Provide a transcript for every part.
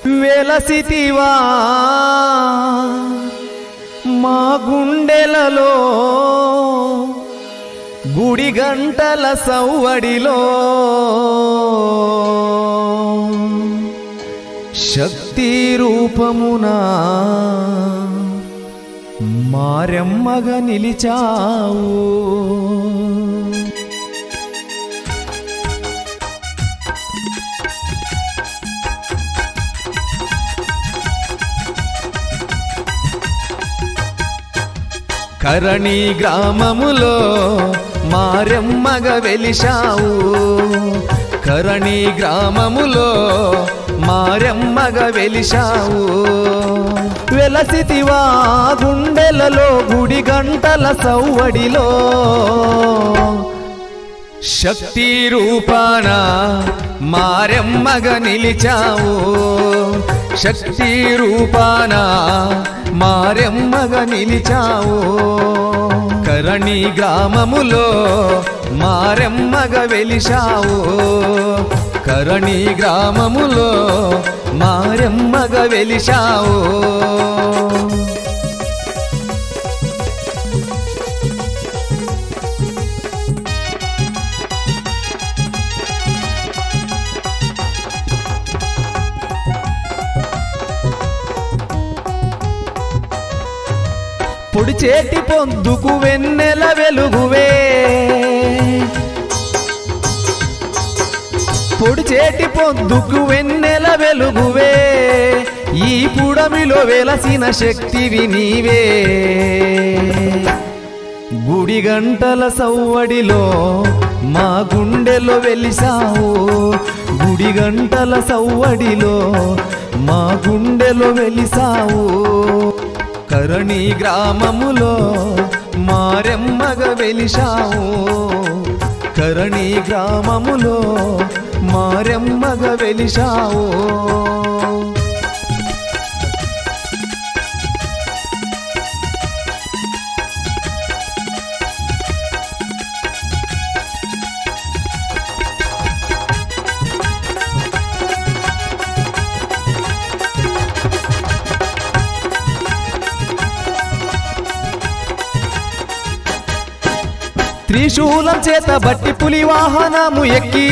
వెలసితివా మా గుండెలలో గుడి గంటల సవ్వడిలో శక్తి రూపమునా మారెమ్మగా నిలిచావు కరణి గ్రామములో మారెమ్మగ వెలిశావు కరణి గ్రామములో మారెమ్మగ వెలిశావు వెలసితివా గుండెలలో గుడి గంటల సవ్వడిలో శక్తి రూపాన మారెమ్మగ నిలిచావు శక్తి రూపాన మారెమ్మగ నిలిచావు కరణి గ్రామములో మారెమ్మగ వెలిశావు కరణి గ్రామములో మారెమ్మగ వెలిశావు పొడి చేటి పొందుకు వెన్నెల వెలుగువే పొడి చేటి పొందుకు వెన్నెల వెలుగువే ఈ పుడమిలో వెలసిన శక్తివి నీవే గుడి గంటల సవ్వడిలో మా గుండెలో వెలిసావు గుడి గంటల సవ్వడిలో మా గుండెలో వెలిసావు కరణి గ్రామములో మారెమ్మగ వెలిశావు కరణి గ్రామములో మారెమ్మగ వెలిశావు త్రిశూలం చేత బట్టి పులి వాహనము ఎక్కి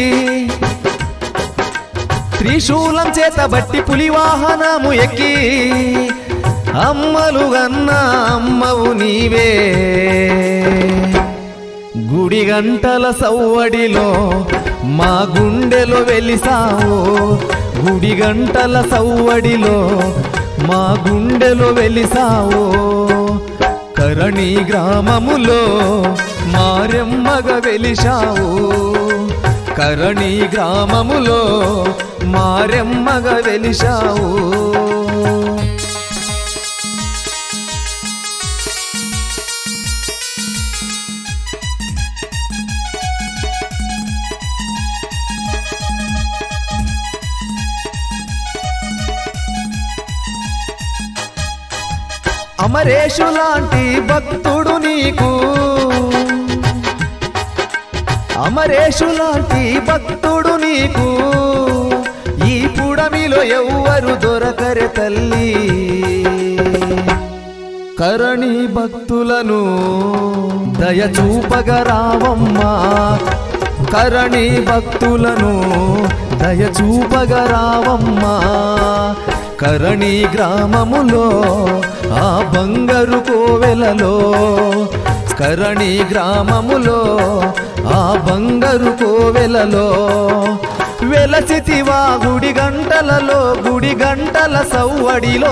త్రిశూలం చేత బట్టి పులి వాహనము ఎక్కి అమ్మలు గన్న అమ్మవు నీవే గుడి గంటల సవ్వడిలో మా గుండెలో వెలిసావు గుడి గంటల సవ్వడిలో మా గుండెలో వెలిసావు కరణి గ్రామములో మారెమ్మగ వెలిశావు కరణి గ్రామములో మారెమ్మగ వెలిశావు అమరేషు లాంటి భక్తుడు నీకు అమరేషు లాంటి భక్తుడు నీకు ఈ పుడమిలో ఎవ్వరు దొరకరె తల్లి కరణి భక్తులను దయచూపగరావమ్మా కరణి భక్తులను దయచూపగరావమ్మా కరణి గ్రామములో ఆ బంగారు కోవెలలో కరణి గ్రామములో ఆ బంగారు కోవెలలో వెలసితివా గుడి గంటలలో గుడి గంటల సవ్వడిలో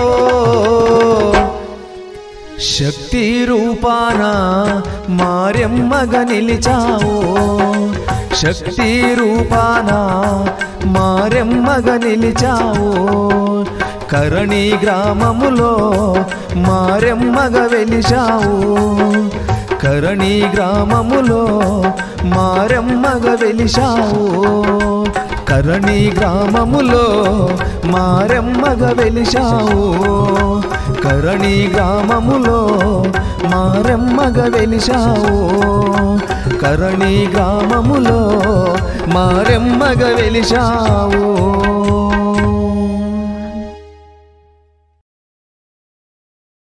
శక్తి రూపాన మారెమ్మగ నిలిచావు శక్తి రూపాన మారెమ్మగ నిలిచావు కరణి గ్రామములో మారెమ్మగ వెలిచావు కరణి గ్రామములో మారెమ్మగ వెలిచావు కరణి గ్రామములో మారెమ్మగ వెలిశావు కరణి గ్రామములో మారెమ్మగ వెలిశావు కరణి గ్రామములో మారెమ్మగ వెలిశావు